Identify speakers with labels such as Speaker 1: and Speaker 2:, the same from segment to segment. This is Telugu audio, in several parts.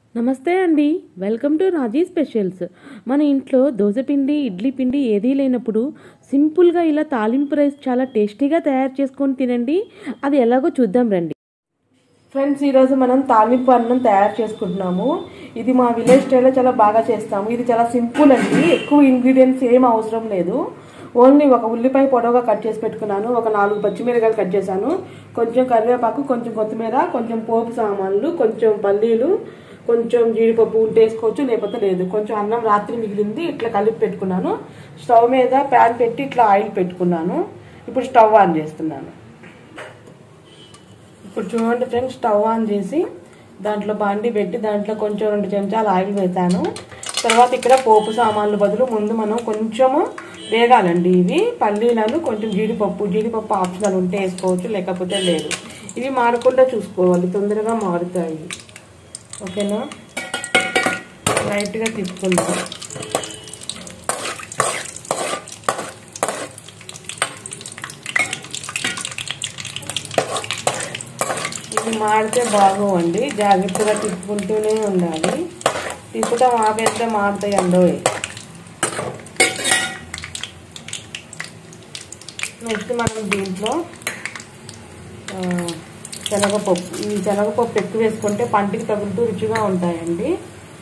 Speaker 1: నమస్తే అండి వెల్కమ్ టు రాజీ స్పెషల్స్ మన ఇంట్లో దోశపిండి ఇడ్లీ పిండి ఏదీ లేనప్పుడు సింపుల్గా ఇలా తాలింపు రైస్ చాలా టేస్టీగా తయారు చేసుకొని తినండి అది ఎలాగో చూద్దాం రండి ఫ్రెండ్స్ ఈరోజు మనం తాలింపు అన్నం తయారు చేసుకుంటున్నాము ఇది మా విలేజ్ స్టైల్లో చాలా బాగా చేస్తాము ఇది చాలా సింపుల్ అండి ఎక్కువ ఇంగ్రీడియంట్స్ ఏం అవసరం లేదు ఓన్లీ ఒక ఉల్లిపాయ పొడవుగా కట్ చేసి పెట్టుకున్నాను ఒక నాలుగు పచ్చిమిరకాయలు కట్ చేశాను కొంచెం కరివేపాకు కొంచెం కొత్తిమీర కొంచెం పోపు సామాన్లు కొంచెం పల్లీలు కొంచెం జీడిపప్పు ఉంటే వేసుకోవచ్చు లేకపోతే లేదు కొంచెం అన్నం రాత్రి మిగిలింది ఇట్లా కలిపి పెట్టుకున్నాను స్టవ్ మీద ప్యాన్ పెట్టి ఇట్లా ఆయిల్ పెట్టుకున్నాను ఇప్పుడు స్టవ్ ఆన్ చేస్తున్నాను ఇప్పుడు చూడండి ఫ్రెండ్స్ స్టవ్ ఆన్ చేసి దాంట్లో బాండి పెట్టి దాంట్లో కొంచెం రెండు చెంచాలు ఆయిల్ వేసాను తర్వాత ఇక్కడ పోపు సామాన్లు బదులు ముందు మనం కొంచెము వేగాలండి ఇవి పల్లీలను కొంచెం జీడిపప్పు జీడిపప్పు ఆప్షనల్ ఉంటే వేసుకోవచ్చు లేకపోతే లేదు ఇవి మారకుండా చూసుకోవాలి తొందరగా మారుతాయి ఓకేనా లైట్గా తిప్పుకుందాం ఇది మాడితే బాగోవండి జాగ్రత్తగా తిప్పుకుంటూనే ఉండాలి తిప్పుతాం ఆపేస్తే మారుతాయి అండోయ్ నెక్స్ట్ మనం దీంట్లో శనగపప్పు ఈ శనగపప్పు ఎక్కువ వేసుకుంటే పంటికి తగులుతూ రుచిగా ఉంటాయండి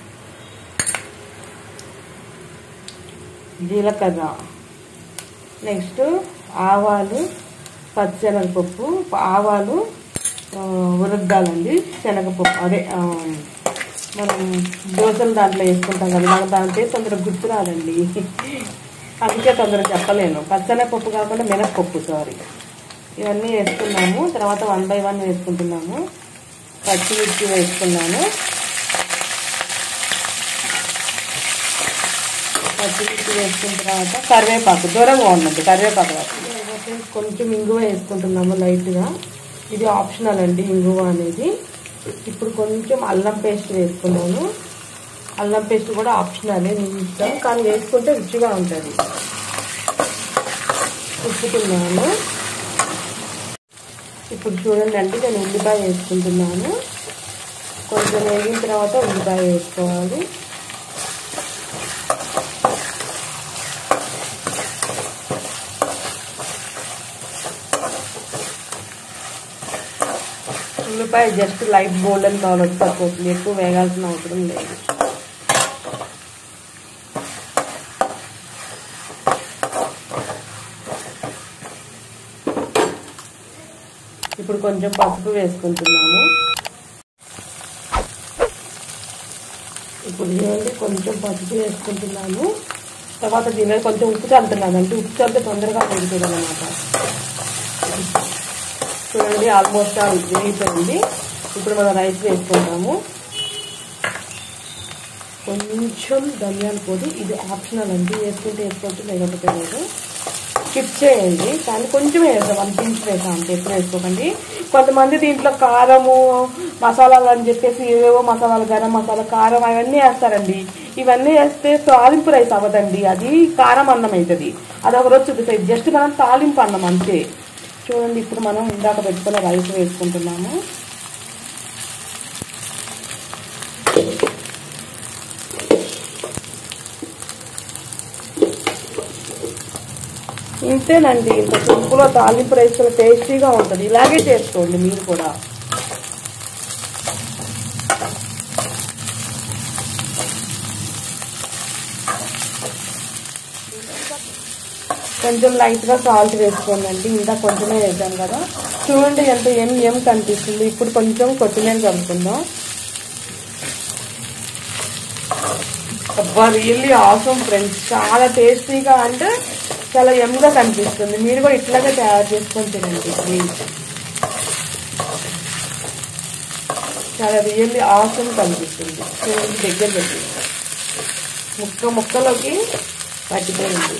Speaker 1: జీలకర్ర నెక్స్ట్ ఆవాలు పచ్చిశనగపప్పు ఆవాలు ఉరగ్గాలండి శనగపప్పు అదే మనం దోశలు దాంట్లో వేసుకుంటాం కదా నాకు దాంట్లో తొందరగా గుర్తు రాదండి అందుకే తొందరగా చెప్పలేను పచ్చనపప్పు కాకుండా మినప్పప్పు సారీ ఇవన్నీ వేసుకున్నాము తర్వాత వన్ బై వన్ వేసుకుంటున్నాము పచ్చిమిర్చి వేసుకున్నాను పచ్చిమిర్చి వేసుకున్న తర్వాత కరివేపాకు దూరంగా ఉన్నది కరివేపాకు కొంచెం ఇంగువ వేసుకుంటున్నాము లైట్గా ఇది ఆప్షనల్ అండి ఇంగువ అనేది ఇప్పుడు కొంచెం అల్లం పేస్ట్ వేసుకున్నాను అల్లం పేస్ట్ కూడా ఆప్షనలే నేను ఇష్టం కానీ వేసుకుంటే రుచిగా ఉంటుంది ఉప్పుతున్నాను ఇప్పుడు చూడండి అంటే నేను ఉల్లిపాయ వేసుకుంటున్నాను కొంచెం వేగిన తర్వాత ఉల్లిపాయ వేసుకోవాలి ఉల్లిపాయ జస్ట్ లైట్ గోల్డెన్ కలర్ సరిపోతుంది ఎక్కువ వేగాల్సిన అవసరం లేదు ఇప్పుడు కొంచెం పసుపు వేసుకుంటున్నాము ఇప్పుడు చూడండి కొంచెం పసుపు వేసుకుంటున్నాను తర్వాత దీని మీద కొంచెం ఉప్పు చల్లుతున్నాను అంటే ఉప్పు చల్లితే తొందరగా పెరుగుతుంది అనమాట చూడండి ఆల్మోస్ట్ వేగిపోయింది ఇప్పుడు మనం రైస్ వేసుకుంటాము కొంచెం ధనియాల పొడి ఇది ఆప్షనల్ అండి వేసుకుంటే వేసుకోవచ్చు లేకపోతే లేదు స్కిప్ చేయండి కానీ కొంచెం వేస్తాం వన్ పించ్ వేసాం అంతే ఎక్కువ వేసుకోకండి కొంతమంది దీంట్లో కారము మసాలాలు అని చెప్పేసి ఏవేవో మసాలాలు గరం మసాలా కారం అవన్నీ వేస్తారండి ఇవన్నీ వేస్తే తాలింపు రైస్ అవ్వదండి అది కారం అన్నం అవుతుంది అది ఒక రోజు చూపిస్తుంది జస్ట్ మనం తాలింపు అన్నం అంతే చూడండి ఇప్పుడు మనం ఇందాక పెట్టుకున్న రైస్ వేసుకుంటున్నాము ఇంతేనండి ఇంత సింపుల్ తాలింపు రైస్ టేస్టీగా ఉంటుంది ఇలాగే చేసుకోండి మీరు కూడా కొంచెం లైట్గా సాల్ట్ వేసుకోండి ఇంకా కొంచెమే వేసాం కదా చూడండి ఎంత ఏం ఏం కనిపిస్తుంది ఇప్పుడు కొంచెం కొత్తిమీర కలుపుకుందాం అబ్బా రియల్లీ ఆసమ్ ఫ్రెండ్స్ చాలా టేస్టీగా అంటే చాలా ఎమ్గా కనిపిస్తుంది మీరు కూడా ఇట్లాగే తయారు చేసుకొని తినండి ప్లీజ్ చాలా రియల్లీ ఆసమ్ కనిపిస్తుంది చూడండి దగ్గర పెట్టి ముక్క ముక్కలోకి పట్టిపోయింది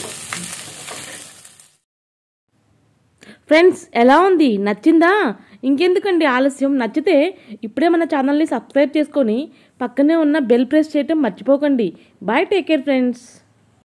Speaker 1: ఫ్రెండ్స్ ఎలా ఉంది నచ్చిందా ఇంకెందుకండి ఆలస్యం నచ్చితే ఇప్పుడే మన ఛానల్ని సబ్స్క్రైబ్ చేసుకొని పక్కనే ఉన్న బెల్ ప్రెస్ చేయటం మర్చిపోకండి బాయ్ టేక్ కేర్ ఫ్రెండ్స్